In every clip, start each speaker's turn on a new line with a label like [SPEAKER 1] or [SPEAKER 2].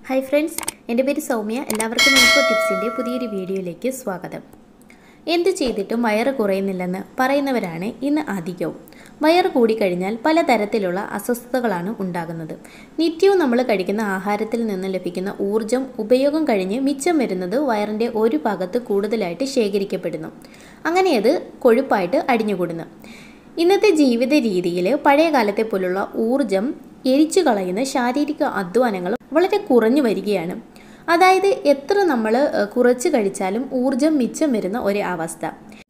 [SPEAKER 1] hi friends എൻ്റെ പേര് സൗമ്യ എല്ലാവർക്കും ഇൻഫോ ടിപ്സിൻ്റെ പുതിയൊരു വീഡിയോയിലേക്ക് സ്വാഗതം എന്ത് ചെയ്തിട്ടും വയറ് കുറയുന്നില്ലെന്ന് പറയുന്നവരാണ് ഇന്ന് അധികവും വയറ് കൂടിക്കഴിഞ്ഞാൽ പലതരത്തിലുള്ള അസ്വസ്ഥതകളാണ് ഉണ്ടാകുന്നത് നിത്യവും നമ്മൾ കഴിക്കുന്ന ആഹാരത്തിൽ നിന്ന് ലഭിക്കുന്ന ഊർജം ഉപയോഗം കഴിഞ്ഞ് മിച്ചം വരുന്നത് വയറിൻ്റെ ഒരു ഭാഗത്ത് കൂടുതലായിട്ട് ശേഖരിക്കപ്പെടുന്നു അങ്ങനെ അത് കൊഴുപ്പായിട്ട് അടിഞ്ഞുകൂടുന്നു ഇന്നത്തെ ജീവിത രീതിയിൽ പഴയ കാലത്തെ പോലുള്ള ഊർജം എരിച്ചു കളയുന്ന ശാരീരിക അധ്വാനങ്ങൾ വളരെ കുറഞ്ഞു വരികയാണ് അതായത് എത്ര നമ്മൾ കുറച്ച് കഴിച്ചാലും ഊർജം മിച്ചം വരുന്ന ഒരു അവസ്ഥ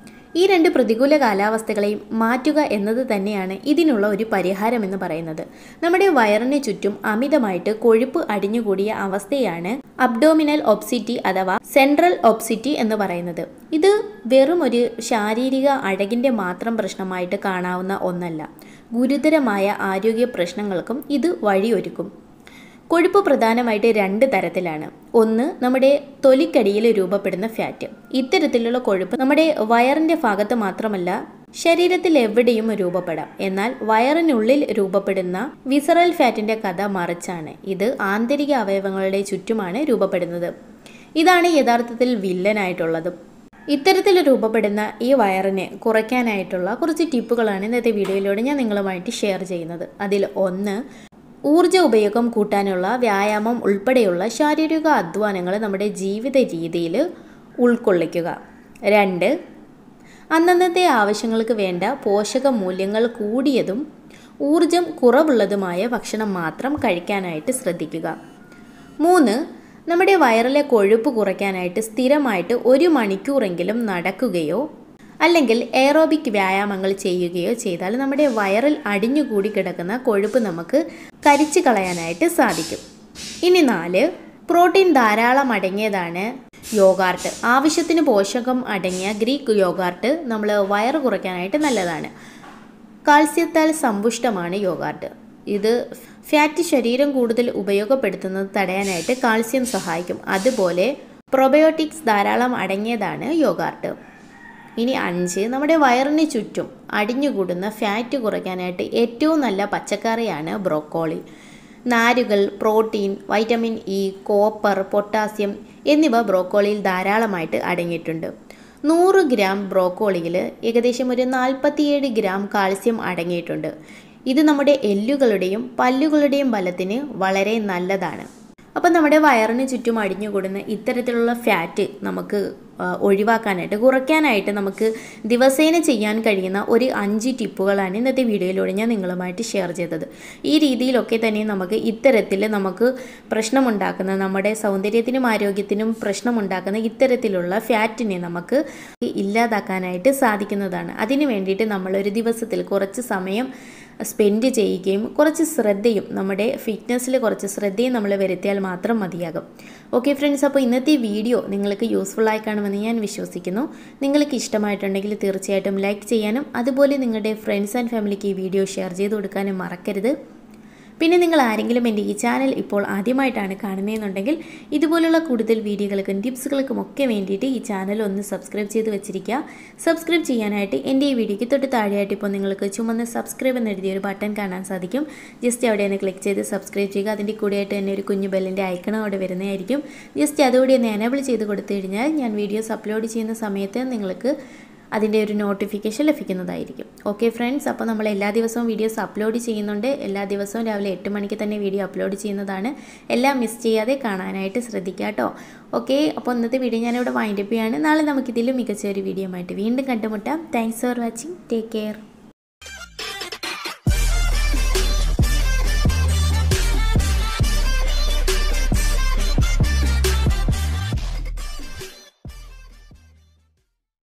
[SPEAKER 1] ഈ രണ്ട് പ്രതികൂല കാലാവസ്ഥകളെയും മാറ്റുക എന്നത് തന്നെയാണ് ഇതിനുള്ള ഒരു പരിഹാരം എന്ന് പറയുന്നത് നമ്മുടെ വയറിന് ചുറ്റും അമിതമായിട്ട് കൊഴുപ്പ് അടിഞ്ഞുകൂടിയ അവസ്ഥയാണ് അബ്ഡോമിനൽ ഒബ്സിറ്റി അഥവാ സെൻട്രൽ ഒബ്സിറ്റി എന്ന് പറയുന്നത് ഇത് വെറും ഒരു ശാരീരിക അഴകിൻ്റെ മാത്രം പ്രശ്നമായിട്ട് കാണാവുന്ന ഒന്നല്ല ഗുരുതരമായ ആരോഗ്യ പ്രശ്നങ്ങൾക്കും ഇത് വഴിയൊരുക്കും കൊഴുപ്പ് പ്രധാനമായിട്ട് രണ്ട് തരത്തിലാണ് ഒന്ന് നമ്മുടെ തൊലിക്കടിയിൽ രൂപപ്പെടുന്ന ഫാറ്റ് ഇത്തരത്തിലുള്ള കൊഴുപ്പ് നമ്മുടെ വയറിൻ്റെ ഭാഗത്ത് മാത്രമല്ല ശരീരത്തിൽ എവിടെയും രൂപപ്പെടാം എന്നാൽ വയറിനുള്ളിൽ രൂപപ്പെടുന്ന വിസറൽ ഫാറ്റിന്റെ കഥ മറിച്ചാണ് ഇത് ആന്തരിക അവയവങ്ങളുടെ ചുറ്റുമാണ് രൂപപ്പെടുന്നത് ഇതാണ് യഥാർത്ഥത്തിൽ വില്ലനായിട്ടുള്ളത് ഇത്തരത്തിൽ രൂപപ്പെടുന്ന ഈ വയറിനെ കുറയ്ക്കാനായിട്ടുള്ള കുറച്ച് ടിപ്പുകളാണ് ഇന്നത്തെ വീഡിയോയിലൂടെ ഞാൻ നിങ്ങളുമായിട്ട് ഷെയർ ചെയ്യുന്നത് അതിൽ ഒന്ന് ഊർജ ഉപയോഗം കൂട്ടാനുള്ള വ്യായാമം ഉൾപ്പെടെയുള്ള ശാരീരിക അധ്വാനങ്ങൾ നമ്മുടെ ജീവിത രീതിയിൽ ഉൾക്കൊള്ളിക്കുക രണ്ട് അന്നന്നത്തെ ആവശ്യങ്ങൾക്ക് വേണ്ട പോഷക മൂല്യങ്ങൾ കൂടിയതും ഊർജം കുറവുള്ളതുമായ ഭക്ഷണം മാത്രം കഴിക്കാനായിട്ട് ശ്രദ്ധിക്കുക മൂന്ന് നമ്മുടെ വയറിലെ കൊഴുപ്പ് കുറയ്ക്കാനായിട്ട് സ്ഥിരമായിട്ട് ഒരു മണിക്കൂറെങ്കിലും നടക്കുകയോ അല്ലെങ്കിൽ എയറോബിക് വ്യായാമങ്ങൾ ചെയ്യുകയോ ചെയ്താൽ നമ്മുടെ വയറിൽ അടിഞ്ഞുകൂടി കിടക്കുന്ന കൊഴുപ്പ് നമുക്ക് കരിച്ചു കളയാനായിട്ട് സാധിക്കും ഇനി നാല് പ്രോട്ടീൻ ധാരാളം അടങ്ങിയതാണ് യോഗാർട്ട് ആവശ്യത്തിന് പോഷകം അടങ്ങിയ ഗ്രീക്ക് യോഗാർട്ട് നമ്മൾ വയറ് കുറയ്ക്കാനായിട്ട് നല്ലതാണ് കാൽസ്യത്താൽ സമ്പുഷ്ടമാണ് യോഗാർട്ട് ഇത് ഫാറ്റ് ശരീരം കൂടുതൽ ഉപയോഗപ്പെടുത്തുന്നത് തടയാനായിട്ട് കാൽസ്യം സഹായിക്കും അതുപോലെ പ്രൊബയോട്ടിക്സ് ധാരാളം അടങ്ങിയതാണ് യോഗാർട്ട് ഇനി അഞ്ച് നമ്മുടെ വയറിന് ചുറ്റും അടിഞ്ഞുകൂടുന്ന ഫാറ്റ് കുറയ്ക്കാനായിട്ട് ഏറ്റവും നല്ല പച്ചക്കറിയാണ് ബ്രോക്കോളി നാരുകൾ protein vitamin E copper potassium എന്നിവ ബ്രോക്കോളിയിൽ ധാരാളമായിട്ട് അടങ്ങിയിട്ടുണ്ട് നൂറ് ഗ്രാം ബ്രോക്കോളിയിൽ ഏകദേശം ഒരു നാൽപ്പത്തിയേഴ് ഗ്രാം കാൽസ്യം അടങ്ങിയിട്ടുണ്ട് ഇത് നമ്മുടെ എല്ലുകളുടെയും പല്ലുകളുടെയും ബലത്തിന് വളരെ നല്ലതാണ് അപ്പം നമ്മുടെ വയറിന് ചുറ്റും അടിഞ്ഞുകൂടുന്ന ഇത്തരത്തിലുള്ള ഫാറ്റ് നമുക്ക് ഒഴിവാക്കാനായിട്ട് കുറയ്ക്കാനായിട്ട് നമുക്ക് ദിവസേന ചെയ്യാൻ കഴിയുന്ന ഒരു അഞ്ച് ടിപ്പുകളാണ് ഇന്നത്തെ വീഡിയോയിലൂടെ ഞാൻ നിങ്ങളുമായിട്ട് ഷെയർ ചെയ്തത് ഈ രീതിയിലൊക്കെ തന്നെ നമുക്ക് ഇത്തരത്തിൽ നമുക്ക് പ്രശ്നമുണ്ടാക്കുന്ന നമ്മുടെ സൗന്ദര്യത്തിനും ആരോഗ്യത്തിനും പ്രശ്നമുണ്ടാക്കുന്ന ഇത്തരത്തിലുള്ള ഫാറ്റിനെ നമുക്ക് ഇല്ലാതാക്കാനായിട്ട് സാധിക്കുന്നതാണ് അതിന് വേണ്ടിയിട്ട് നമ്മൾ ഒരു ദിവസത്തിൽ കുറച്ച് സമയം സ്പെൻഡ് ചെയ്യുകയും കുറച്ച് ശ്രദ്ധയും നമ്മുടെ ഫിറ്റ്നസ്സിൽ കുറച്ച് ശ്രദ്ധയും നമ്മൾ വരുത്തിയാൽ മാത്രം മതിയാകും ഓക്കെ ഫ്രണ്ട്സ് അപ്പോൾ ഇന്നത്തെ വീഡിയോ നിങ്ങൾക്ക് യൂസ്ഫുൾ ആയി കാണുമെന്ന് ഞാൻ വിശ്വസിക്കുന്നു നിങ്ങൾക്ക് ഇഷ്ടമായിട്ടുണ്ടെങ്കിൽ തീർച്ചയായിട്ടും ലൈക്ക് ചെയ്യാനും അതുപോലെ നിങ്ങളുടെ ഫ്രണ്ട്സ് ആൻഡ് ഫാമിലിക്ക് ഈ വീഡിയോ ഷെയർ ചെയ്ത് കൊടുക്കാനും മറക്കരുത് പിന്നെ നിങ്ങൾ ആരെങ്കിലും എൻ്റെ ഈ ചാനൽ ഇപ്പോൾ ആദ്യമായിട്ടാണ് കാണുന്നതെന്നുണ്ടെങ്കിൽ ഇതുപോലുള്ള കൂടുതൽ വീഡിയോകൾക്കും ടിപ്സുകൾക്കും ഒക്കെ വേണ്ടിയിട്ട് ഈ ചാനൽ ഒന്ന് സബ്സ്ക്രൈബ് ചെയ്ത് വെച്ചിരിക്കുക സബ്സ്ക്രൈബ് ചെയ്യാനായിട്ട് എൻ്റെ ഈ വീഡിയോയ്ക്ക് തൊട്ട് താഴെയായിട്ട് ഇപ്പോൾ നിങ്ങൾക്ക് ചുമന്ന് സബ്സ്ക്രൈബ് എന്ന് എഴുതിയ ഒരു ബട്ടൺ കാണാൻ സാധിക്കും ജസ്റ്റ് അവിടെ ഒന്ന് ക്ലിക്ക് ചെയ്ത് സബ്സ്ക്രൈബ് ചെയ്യുക അതിൻ്റെ കൂടെയായിട്ട് തന്നെ ഒരു കുഞ്ഞു ബെല്ലിൻ്റെ ഐക്കൺ അവിടെ വരുന്നതായിരിക്കും ജസ്റ്റ് അതുകൂടി ഒന്ന് എനേബിൾ ചെയ്ത് കൊടുത്തു കഴിഞ്ഞാൽ ഞാൻ വീഡിയോസ് അപ്ലോഡ് ചെയ്യുന്ന സമയത്ത് നിങ്ങൾക്ക് അതിൻ്റെ ഒരു നോട്ടിഫിക്കേഷൻ ലഭിക്കുന്നതായിരിക്കും ഓക്കെ ഫ്രണ്ട്സ് അപ്പോൾ നമ്മൾ എല്ലാ ദിവസവും വീഡിയോസ് അപ്ലോഡ് ചെയ്യുന്നുണ്ട് എല്ലാ ദിവസവും രാവിലെ എട്ട് മണിക്ക് തന്നെ വീഡിയോ അപ്ലോഡ് ചെയ്യുന്നതാണ് എല്ലാം മിസ് ചെയ്യാതെ കാണാനായിട്ട് ശ്രദ്ധിക്കുക കേട്ടോ ഓക്കെ അപ്പോൾ ഇന്നത്തെ വീഡിയോ ഞാനിവിടെ വൈൻഡപ്പ് ചെയ്യാണ് നാളെ നമുക്കിതിലും മികച്ച ഒരു വീഡിയോ ആയിട്ട് വീണ്ടും കണ്ടുമുട്ടാം thanks for watching take care